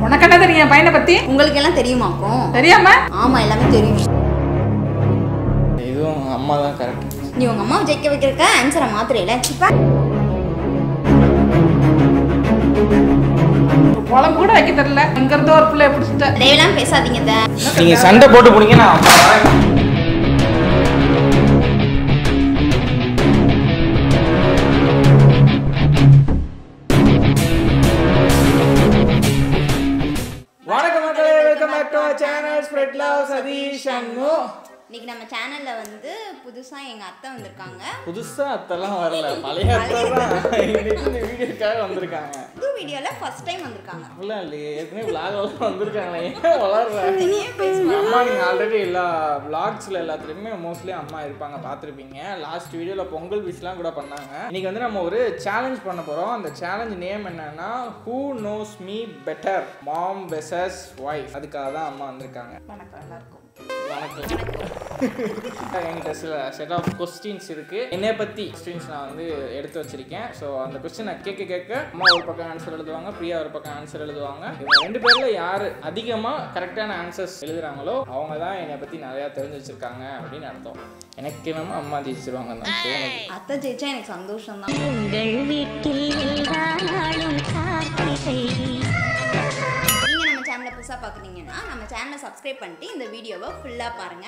உனக்கு என்ன தெரியும் என் பையனை பத்தி உங்களுக்கு எல்லாம் தெரியுமாக்கும் தெரியாம ஆமா எல்லாமே தெரியும் இதுவும் அம்மா தான் கரெக்ட் நீ உங்க அம்மாவை ஜெயிக்க வைக்கிறக்க ஆன்சரை மாத்திரையில சிப்பா குழம்பு கூட வைக்க தெரியல இங்க இருந்து ஒரு பிள்ளைய பிடிச்சிட்ட தேவையெல்லாம் பேசாதீங்க தே. நீங்க சண்டை போட்டு போனீங்க நான் வணக்கம் மக்களே welcome back to channel spread love Satish அண்ணு இன்னைக்கு நம்ம சேனல்ல வந்து புதுசா எங்க அத்தை வந்திருக்காங்க புதுசா அத்தெல்லாம் வரல பழைய அத்தை தான் இன்னைக்கு இந்த வீடியோக்காக வந்திருக்காங்க புது வீடியோல ஃபர்ஸ்ட் டைம் வந்திருக்காங்க அப்படிலாம் இல்லையே ஏற்கனவே vlog எல்லாம் வந்திருக்காங்களே ஏன் வளர்ற நீயே பேசுவா அம்மா நீங்க ஆல்ரெடி எல்லா vlogsல எல்லாத்துலயுமே மோஸ்ட்லி அம்மா இருப்பாங்க பார்த்துருப்பீங்க லாஸ்ட் வீடியோல பொங்கல் விஷலாம் கூட பண்ணாங்க இன்னைக்கு வந்து நம்ம ஒரு சேலஞ்ச் பண்ண போறோம் அந்த சேலஞ்ச் நேம் என்னன்னா who knows me better mom versus wife அதுக்காக தான் அம்மா வந்திருக்காங்க வணக்கம் எல்லாருக்கும் வணக்கம் என்கிட்ட சில செட் ஆஃப் கொஸ்டின்ஸ் இருக்கு என்னை பத்தி கொஸ்டின்ஸ் நான் வந்து எடுத்து வச்சிருக்கேன் ஸோ அந்த கொஸ்டின் நான் கேட்க கேட்க அம்மா ஒரு பக்கம் ஆன்சர் எழுதுவாங்க பிரியா ஒரு பக்கம் ஆன்சர் எழுதுவாங்க இவங்க ரெண்டு பேர்ல யாரு அதிகமா கரெக்டான ஆன்சர்ஸ் எழுதுறாங்களோ அவங்க தான் என்னை பத்தி நிறைய தெரிஞ்சு வச்சிருக்காங்க அப்படின்னு அர்த்தம் எனக்கு என்னமோ அம்மா ஜெயிச்சிருவாங்க தான் தோணுது அத்தை ஜெயிச்சா எனக்கு சந்தோஷம் தான் உங்கள் வீட்டில் எல்லாரும் கார்த்திகை நீங்க நம்ம சேனலை புதுசா பாக்குறீங்கன்னா நம்ம சேனலை சப்ஸ்கிரைப் பண்ணிட்டு இந்த வீடியோவை ஃபுல்லா பாருங்க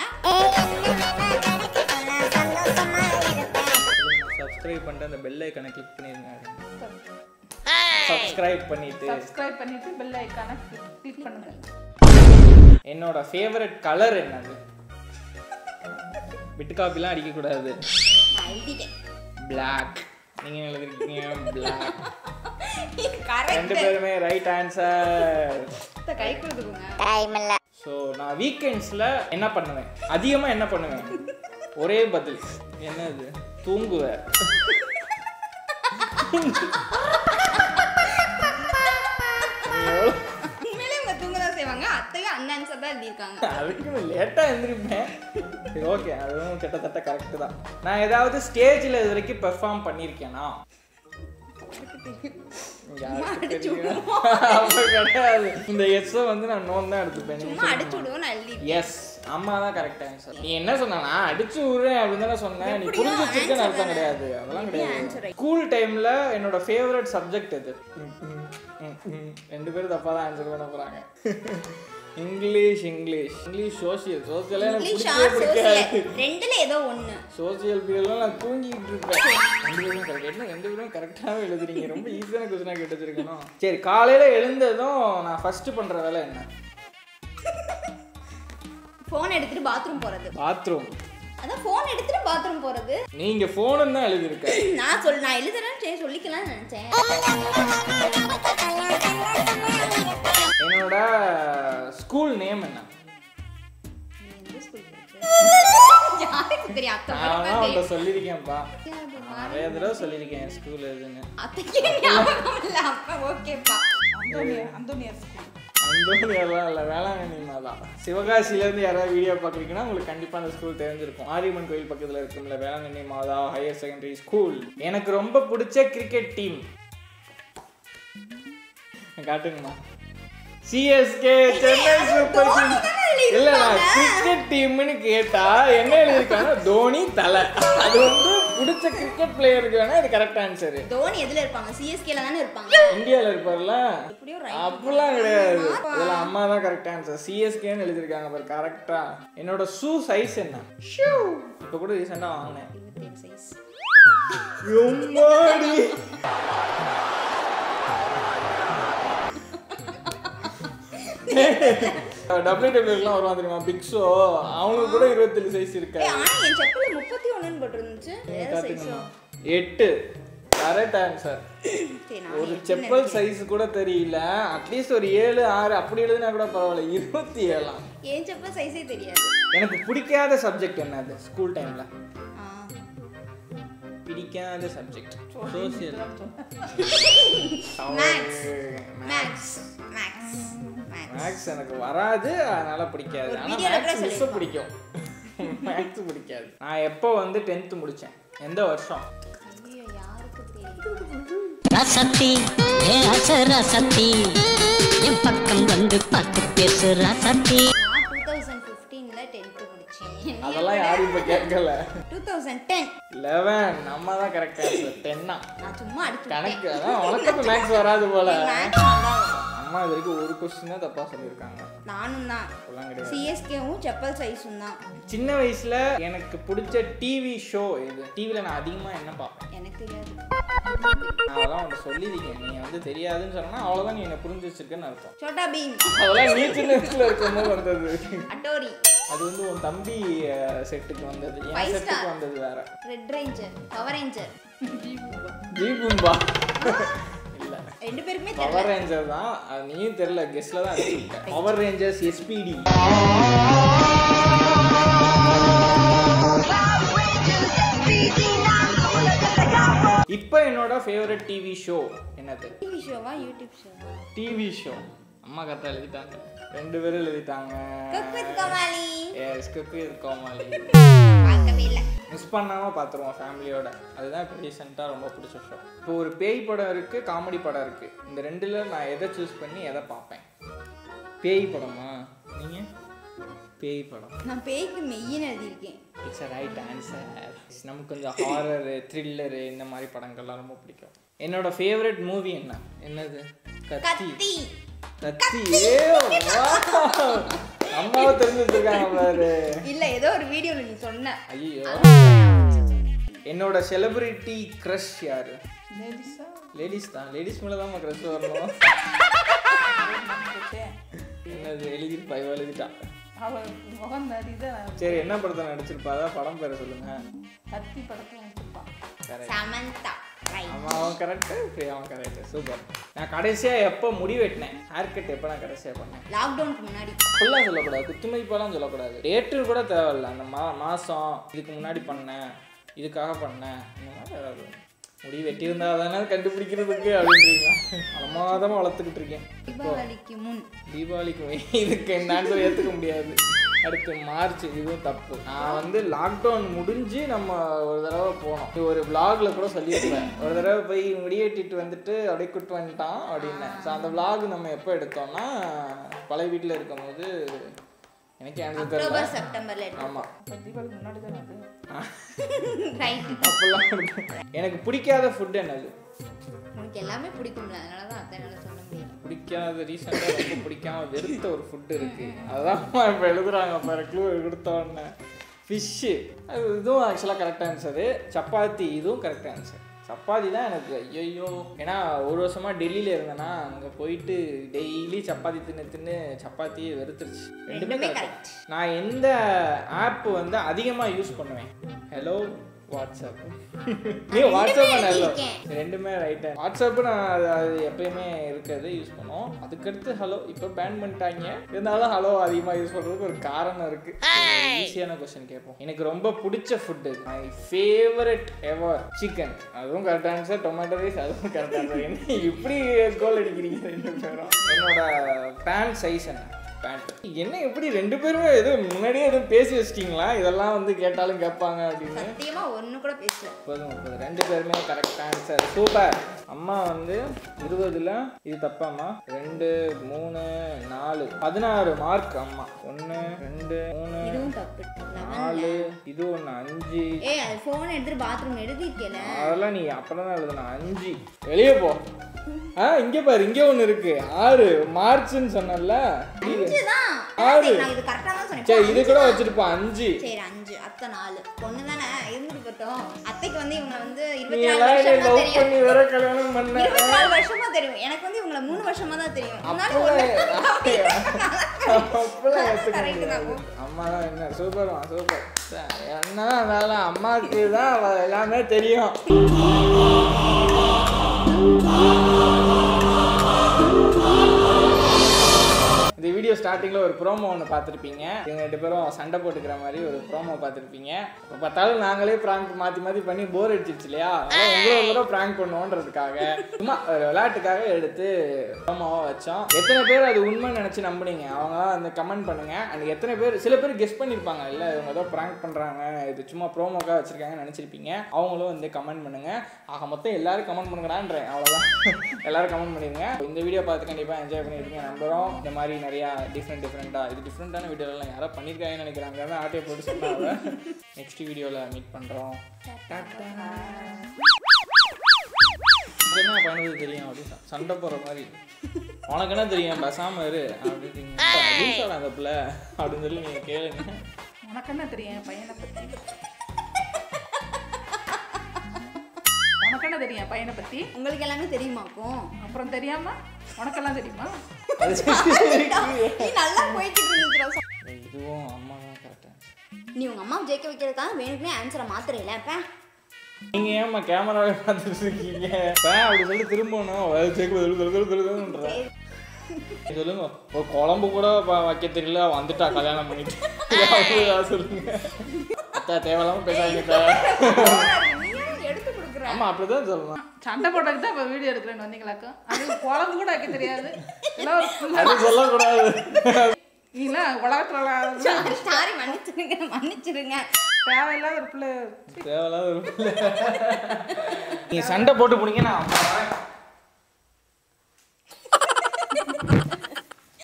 சப்ஸ்கிரைப் பண்ணிட்டு அந்த பெல் ஐக்கனை கிளிக் பண்ணிருங்க சப்ஸ்கிரைப் பண்ணிட்டு சப்ஸ்கிரைப் பண்ணிட்டு பெல் ஐக்கான கிளிக் பண்ணுங்க என்னோட ஃபேவரட் கலர் என்னது பிட் காப்பிலாம் அடிக்கக்கூடாது நான் எழுதிட்டேன் Black நீங்க எழுதிருக்கீங்க Black ரெண்டு கரெக்ட் பேருமே ரைட் ஆன்சர் கை கொடுத்துக்கோங்க ஸோ நான் வீக்கெண்ட்ஸில் என்ன பண்ணுவேன் அதிகமாக என்ன பண்ணுவேன் ஒரே பதில் என்னது தூங்குவேன் உண்மையிலே இவங்க தூங்க தான் செய்வாங்க அத்தையும் அந்த ஆன்சர் தான் எழுதியிருக்காங்க அதுக்கு லேட்டாக எழுந்திருப்பேன் சரி ஓகே அதுவும் கிட்டத்தட்ட கரெக்டு தான் நான் ஏதாவது ஸ்டேஜில் இது வரைக்கும் பெர்ஃபார்ம் பண்ணியிருக்கேனா யாருக்கு தெரியும்? அப்ப கிடையாது இந்த எஸ்ஸை வந்து நான் நோன் தான் எடுத்துப்பேன் சும்மா அடிச்சு விடுவோம் நான் எழுதி எஸ் அம்மா தான் கரெக்ட் ஆன்சர் நீ என்ன சொன்ன நான் அடிச்சு விடுறேன் அப்படின்னு தானே சொன்னேன் நீ எப்படியோ புரிஞ்சு வச்சிருக்கேன்னு answer அர்த்தம் தானே. கிடையாது அதெல்லாம் எப்படியும் கிடையாது answer ஸ்கூல் டைம்ல என்னோட ஃபேவரட் சப்ஜெக்ட் எது ம், ம், ம், ம். ரெண்டு பேரும் தப்பா தான் ஆன்சர் பண்ண போறாங்க இங்கிலீஷ் இங்கிலீஷ் இங்கிலீஷ் சோசியல் சோசியலே எனக்கு இங்கிலீஷ் பிடிக்கவே ஆர் பிடிக்காது சோசியல் ரெண்டுல ஏதோ ஒண்ணு சோசியல் பீரியட்லாம் நான் தூங்கிட்டு இருப்பேன் ரெண்டு பேரும் கரெக்ட் என்ன ரெண்டு பேரும் கரெக்டாகவே எழுதுறீங்க ரொம்ப ஈஸியான கொஸ்டினாக கேட்டு வச்சிருக்கணும் சரி காலையில எழுந்ததும் நான் ஃபர்ஸ்ட் பண்ற வேலை என்ன ஃபோன் எடுத்துட்டு பாத்ரூம் போறது பாத்ரூம் அதான் ஃபோன் எடுத்துட்டு பாத்ரூம் போறது நீங்க போனுன்னு தான் எழுதியிருக்க நான் சொல் நான் எழுதுறேன்னு சரி சொல்லிக்கலாம்னு நினைச்சேன் என்னோட ஸ்கூல் நேம் என்ன நீ எந்த ஸ்கூல் படிச்ச யாருக்கு தெரியும் அத்தை நான் மட்டும் தான் தான் உன்ட்ட சொல்லியிருக்கேன்ப்பா தெரியும். நிறைய தடவை சொல்லியிருக்கேன் என் ஸ்கூல் எதுன்னு அத்தைக்கே ஞாபகம் இல்ல அப்ப ஓகேப்பா அந்தோனியர் அந்தோனியர் ஸ்கூல் அந்தோனியெல்லாம் இல்லை வேளாங்கண்ணிமா தான் சிவகாசிலேருந்து யாராவது வீடியோ பார்க்குறீங்கன்னா உங்களுக்கு கண்டிப்பாக அந்த ஸ்கூல் தெரிஞ்சிருக்கும் மாரியம்மன் கோயில் பக்கத்தில் இருக்கும்ல வேளாங்கண்ணி மாதா ஹையர் செகண்டரி ஸ்கூல் எனக்கு ரொம்ப பிடிச்ச கிரிக்கெட் டீம் காட்டுங்கம்மா சிஎஸ்கே சென்னை சூப்பர் கிங்ஸ் இல்ல நான் கிரிக்கெட் டீம்னு கேட்டா என்ன எழுதிருக்காங்க தோனி தலை அது வந்து பிடிச்ச கிரிக்கெட் பிளேயருக்கு வேணா இது கரெக்ட் ஆன்சர் தோனி எதுல இருப்பாங்க சிஎஸ்கேல தானே இருப்பாங்க இந்தியால இருப்பார்ல எப்படியோ right. அப்படிலாம் கிடையாது இதெல்லாம் அம்மா தான் கரெக்ட் ஆன்சர் சிஎஸ்கேன்னு எழுதிருக்காங்க பாரு கரெக்டா என்னோட ஷூ சைஸ் என்ன ஷூ இப்போ கூட ரீசெண்டாக வாங்கினேன் இருபத்தேழு size. எம்மாடி டபிள்யூ டபிள்யூலாம் வருவான் தெரியுமா பிக் ஷோ அவனுக்கு கூட இருபத்தேழு சைஸ் இருக்கா ஏய், ஆனா என் செப்பல்ல முப்பத்தி ஒண்ணுன்னு போட்டிருந்துச்சு வேற size காட்டுங்கம்மா எட்டு கரெக்ட் ஆன்சர் சரி, நான் ஒரு எட்டுன்னு செப்பல் சைஸ் கூட தெரியல அட்லீஸ்ட் ஒரு ஏழு ஆறு அப்படி எழுதுனா கூட பரவாயில்ல இருபத்தி ஏழாம் என் செப்பல் சைஸே தெரியாது எனக்கு பிடிக்காத சப்ஜெக்ட் என்னது ஸ்கூல் டைம்ல ஆ. பிடிக்காத subject social maths maths maths maths maths எனக்கு வராது அதனால பிடிக்காது ஒரு ஆனா video ல கூட மேக்ஸ் மிஸ் சொல்லிருப்பான். பிடிக்கும் மேக்ஸ் பிடிக்காது நான் எப்போ வந்து டென்த்து முடிச்சேன் எந்த வருஷம் ஐயோ யாருக்கு தெரியும் ரசத்தி ஏ அச ரசத்தி என் பக்கம் வந்து பார்த்து பேசுறா சத்தி நான் டூ தௌசண்ட் ஃபிஃப்டீனில் டென்த்து முடித்தேன் அதெல்லாம் யாரும் இப்போ கேட்கல டூ தௌசண்ட் டென் லெவன் நம்ம தான் கரெக்டாக டென்னா நான் சும்மா அடிச்சு கணக்கு அதான் உனக்கு மேக்ஸ் வராது போல மேக்ஸ் நல்லா வரும் அம்மா இது வரைக்கும் ஒரு கொஸ்டின் தான் தப்பாக சொல்லியிருக்காங்க நானும் தான் அப்படிலாம் கிடையாது சிஎஸ்கேவும் செப்பல் சைஸும் தான் சின்ன வயசுல எனக்கு பிடிச்ச டிவி ஷோ இது டிவியில் நான் அதிகமாக என்ன பார்ப்பேன் எனக்கு தெரியாது நான் அதெல்லாம் உனக்கு சொல்லியிருக்கேன் நீ வந்து தெரியாதுன்னு சொன்னா அவ்வளோதான் நீ என்னை புரிஞ்சு வச்சிருக்கேன்னு அர்த்தம் சோட்டா பீம் அதெல்லாம் நீ சின்ன வயசுல இருக்கும்போது வந்தது அட்டோரி அது வந்து உன் தம்பி செட்டுக்கு வந்தது என் Five செட்டுக்கு star. வந்தது வேற ரெட் ரேஞ்சர் பவர் ரேஞ்சர் ஜீபும்பா இல்ல ரெண்டு பேருமே பவர் தெரியல ரேஞ்சர் தான் அது நீயும் தெரியல கெஸ்ட்ல தான் அடிச்சிருக்க பவர் ரேஞ்சர்ஸ் எஸ்பிடி இப்போ என்னோட ஃபேவரட் டிவி ஷோ என்னது டிவி ஷோவா யூடியூப் ஷோவா டிவி ஷோ அம்மா கரெக்டாக எழுதிட்டாங்க ரெண்டு பேரும் எழுதிட்டாங்க cook with Comali yes cook Comali பார்க்கவே இல்லை மிஸ் பண்ணாமல் பார்த்துருவோம் ஃபேமிலியோட அதுதான் இப்போ ரீசெண்டாக ரொம்ப பிடிச்ச ஷோ இப்போ ஒரு பேய் படம் இருக்குது காமெடி படம் இருக்குது இந்த ரெண்டில் நான் எதை சூஸ் பண்ணி எதை பார்ப்பேன் பேய் படமா நீங்கள் பேய் படம் நான் பேய்க்கு மெய்யின்னு எழுதியிருக்கேன் இட்ஸ் அ ரைட் ஆன்சர் நமக்கு கொஞ்சம் ஹாரரு த்ரில்லரு இந்த மாதிரி படங்கள்லாம் ரொம்ப பிடிக்கும் என்னோட ஃபேவரட் மூவி என்ன என்னது கத்தி கத்தி கத்தி ஏ wow. அம்மாவை தெரிஞ்சு வச்சிருக்காங்க பாரு இல்ல ஏதோ ஒரு வீடியோல நீ சொன்ன ஐயோ என்னோட செலிபிரிட்டி க்ரஷ் யாரு லேடிஸா லேடிஸ் தான் லேடிஸ் மேலே தான் க்ரஷ் வரணும் என்னது எழுதிருப்பா இவ எழுதிட்டா அவ முகம் நடிதான் சரி என்ன படத்தை நடிச்சிருப்பா அதான் படம் பேரை சொல்லுங்க கத்தி படத்துல வச்சிருப்பான் கரெக்ட் சமந்தா ரைட் ஆமாம் அவன் கரெக்டு பிரியா அவன் கரெக்டு சூப்பர் நான் கடைசியாக எப்போ முடி வெட்டினேன் ஹேர் கட் எப்போ நான் கடைசியாக பண்ணேன் லாக்டவுனுக்கு முன்னாடி ஃபுல்லாக சொல்லக்கூடாது குத்துமதிப்பெல்லாம் சொல்லக்கூடாது டேட்டு கூட தேவையில்ல அந்த மா மாதம் இதுக்கு முன்னாடி பண்ணேன் இதுக்காக பண்ணேன் இந்த மாதிரி ஏதாவது முடி வெட்டியிருந்தா தானே கண்டுபிடிக்கிறதுக்கு அப்படின்றீங்களா அலமாதமாக வளர்த்துக்கிட்டு இருக்கேன் தீபாவளிக்கு முன் தீபாவளிக்கு வே- இதுக்கு என்ன ஆன்சர் ஏற்றுக்க முடியாது அடுத்து மார்ச் இதுவும் தப்பு நான் வந்து லாக்டவுன் முடிஞ்சு நம்ம ஒரு தடவை போனோம் இது ஒரு vlogல கூட சொல்லியிருப்பேன் ஒரு தடவை போய் முடியேட்டிட்டு வந்துட்டு அப்படியே கூட்டு வந்துட்டான் அப்படின்னேன் ஸோ அந்த vlog நம்ம எப்போ எடுத்தோம்னா பழைய வீட்டில் இருக்கும்போது எனக்கு ஆன்சர் தெரியல அக்டோபர் செப்டம்பர்ல எடுத்தோம் ஆமாம் இப்போ தீபாவளி முன்னாடி தானே அது ரைட் அப்போல்லாம் இருக்கும். எனக்கு பிடிக்காத ஃபுட் என்னது உனக்கு எல்லாமே பிடிக்கும்ல அதனால தான் அத்தை என்னால சொல்ல முடியல பிடிக்காத ரீசெண்டாக ரொம்ப பிடிக்காம வெறுத்த ஒரு ஃபுட்டு இருக்கு அதான் இப்போ எழுதுறாங்க பாரு க்ளூ கொடுத்த உடனே ஃபிஷ்ஷு அது இதுவும் ஆக்சுவலாக கரெக்ட் ஆன்சரு சப்பாத்தி இதுவும் கரெக்ட் ஆன்சர் சப்பாத்தி தான் எனக்கு ஐயோ ஏன்னா ஒரு வருஷமாக டெல்லியில் இருந்தேன்னா அங்கே போயிட்டு டெய்லி சப்பாத்தி தின்னு தின்னு சப்பாத்தியே வெறுத்துருச்சு ரெண்டுமே ரெண்டுமே கரெக்ட் நான் எந்த ஆப் வந்து அதிகமாக யூஸ் பண்ணுவேன் ஹலோ வாட்ஸ்அப் நீ வாட்ஸ்அப் ஹலோ இருக்கேன். ரெண்டுமே ரைட்டு வாட்ஸ்அப் நான் அது அது எப்பயுமே இருக்கிறது யூஸ் பண்ணுவோம் அதுக்கடுத்து ஹலோ இப்போ பேன் பண்ணிட்டாங்க இருந்தாலும் ஹலோ அதிகமாக யூஸ் பண்ணுறதுக்கு ஒரு காரணம் இருக்கு ஈஸியான கொஸ்டின் கேட்போம் எனக்கு ரொம்ப பிடிச்ச food my favourite ever chicken அதுவும் கரெக்ட் ஆன்சர் டொமேட்டோ ரைஸ் அதுவும் கரெக்ட் ஆன்சர் என்ன இப்படி கோல் அடிக்கிறீங்க ரெண்டு பேரும் என்னோட பேண்ட் சைஸ் என்ன பேண்ட் என்ன எப்படி ரெண்டு பேருமே எதுவும் முன்னாடியே எதுவும் பேசி வச்சிட்டீங்களா இதெல்லாம் வந்து கேட்டாலும் கேட்பாங்க அப்படின்னு சத்தியமா ஒண்ணு கூட பேசல முப்பது முப்பது ரெண்டு பேருமே கரெக்ட் ஆன்சர் சூப்பர் அம்மா வந்து இருபதுல இது தப்பாம்மா ரெண்டு மூணு நாலு பதினாறு மார்க் அம்மா ஒன்று ரெண்டு மூணு இதுவும் தப்பு நாலு இது ஒன்று அஞ்சு ஏய் அது ஃபோன் எடுத்துட்டு பாத்ரூம் எழுதிருக்கல அதெல்லாம் நீ அப்புறம் தான் எழுதுன அஞ்சு வெளியே போ ஆ இங்க பாரு இங்க ஒன்று இருக்கு ஆறு மார்ச்னு சொன்னல அஞ்சுதான் ஆறு. நான் இது கரெக்டா தான் சொன்னேன் சரி இப்போ இது கூட அஞ்சுதான். வச்சிருப்போம் அஞ்சு சரி அஞ்சு அத்தை நாலு பொண்ணு தானே இருந்துட்டு போட்டோம் அத்தைக்கு வந்து இவங்க வந்து நீ இருபத்தி நாலு எல்லாம் வருஷமா லவ் பண்ணி தெரியும் வேற கல்யாணம் பண்ண இருபத்தி நாலு வருஷமா தெரியும் எனக்கு வந்து இவங்களை மூணு வருஷமா தான் தெரியும் இருந்தாலும் ஒண்ணு அப்பெல்லாம் ஏத்துக்க Correct தான். முடியாது. அம்மா தான் என்ன சூப்பர்மா சூப்பர் என்ன இருந்தாலும் அம்மாவுக்கு தான் அவ எல்லாமே தெரியும் இந்த வீடியோ வீடியோ ஸ்டார்டிங்கில் ஒரு ப்ரோமோ ஒன்று பார்த்துருப்பீங்க இவங்க ரெண்டு பேரும் சண்டை போட்டுக்கிற மாதிரி ஒரு ப்ரோமோ பார்த்துருப்பீங்க இப்போ பார்த்தாலும் நாங்களே ப்ராங்க் மாற்றி மாற்றி பண்ணி போர் அடிச்சிருச்சு இல்லையா அதனால உங்களை ஒரு தடவை ப்ராங்க் பண்ணுவோன்றதுக்காக சும்மா ஒரு விளையாட்டுக்காக எடுத்து ப்ரோமோவாக வச்சோம் எத்தனை பேர் அது உண்மை நினச்சி நம்புனீங்க அவங்க அந்த கமெண்ட் பண்ணுங்க அண்ட் எத்தனை பேர் சில பேர் கெஸ் பண்ணியிருப்பாங்க இல்லை இவங்க ஏதோ ப்ராங்க் பண்ணுறாங்க இது சும்மா ப்ரோமோக்காக வச்சிருக்காங்கன்னு நினச்சிருப்பீங்க அவங்களும் வந்து கமெண்ட் பண்ணுங்க ஆக மொத்தம் எல்லாரும் கமெண்ட் பண்ணுங்கடான்றேன் அவ்வளோதான் எல்லாரும் கமெண்ட் பண்ணிடுங்க இந்த வீடியோ பார்த்து கண்டிப்பாக என்ஜாய் பண்ணியிருக்கீங்க நம்புகிறோம் இந்த மாதிரி நிறையா டிஃப்ரெண்ட் டிஃப்ரெண்ட்டாக இது டிஃப்ரெண்ட்டான வீடியோலாம் யாரோ பண்ணியிருக்காங்கன்னு நினைக்கிறாங்க அதான் ஆட்டையை போட்டு சொன்னாங்க நெக்ஸ்ட் வீடியோவில் மீட் பண்ணுறோம் என்ன பண்ணுறது தெரியும் அப்படின்னு சண்டை போடுற மாதிரி உனக்கு என்ன தெரியும் பேசாம இரு அப்படின்னு அந்த பிள்ளை அப்படின்னு சொல்லி நீங்கள் கேளுங்க உனக்கு என்ன தெரியும் என் பையனை பத்தி உனக்கு என்ன தெரியும் என் பையனை பத்தி உங்களுக்கு எல்லாமே தெரியுமாக்கும் அப்புறம் தெரியாம உனக்கெல்லாம் தெரியுமா அது சரி. நீ நல்லா போய்கிட்டு இருந்துச்சு இதுவும் அம்மா தான் கரெக்டாக நீ உங்க அம்மாவை ஜெயிக்க வைக்கிறதுக்காக வேணுக்குனே ஆன்சரை மாத்துறீல அப்ப நீங்க ஏம்மா கேமராவே பார்த்துட்டு இருக்கீங்க பே அப்படி சொல்லி திரும்பணும் அது சேர்க்கு சொல்லு சொல்லு சொல்லு சொல்லுன்ற சொல்லுங்க ஒரு குழம்பு கூட ப- வைக்க தெரியல வந்துட்டா கல்யாணம் பண்ணிட்டு அப்படிதான் சொல்லுங்க அத்தா தேவையில்லாம பேசாதீங்க அத்தா. நீயும் எடுத்து கொடுக்குற ஆமா அப்படிதான் சொல்லணும் சண்டை போட்டதுக்கு தான் இப்போ வீடியோ எடுக்கிறேன்னு வந்தீங்களாக்கும் அது குழம்பு கூட வைக்க தெரியாது எல்லாம் ஒரு புள்ள அது சொல்லக்கூடாது நீலாம் உலகத்துல சாரி மன்னிச்சிருங்க மன்னிச்சிருங்க தேவையில்லாத ஒரு பிள்ளை தேவையில்லாத ஒரு பிள்ளை. நீங்க சண்டை போட்டு போனீங்க நான்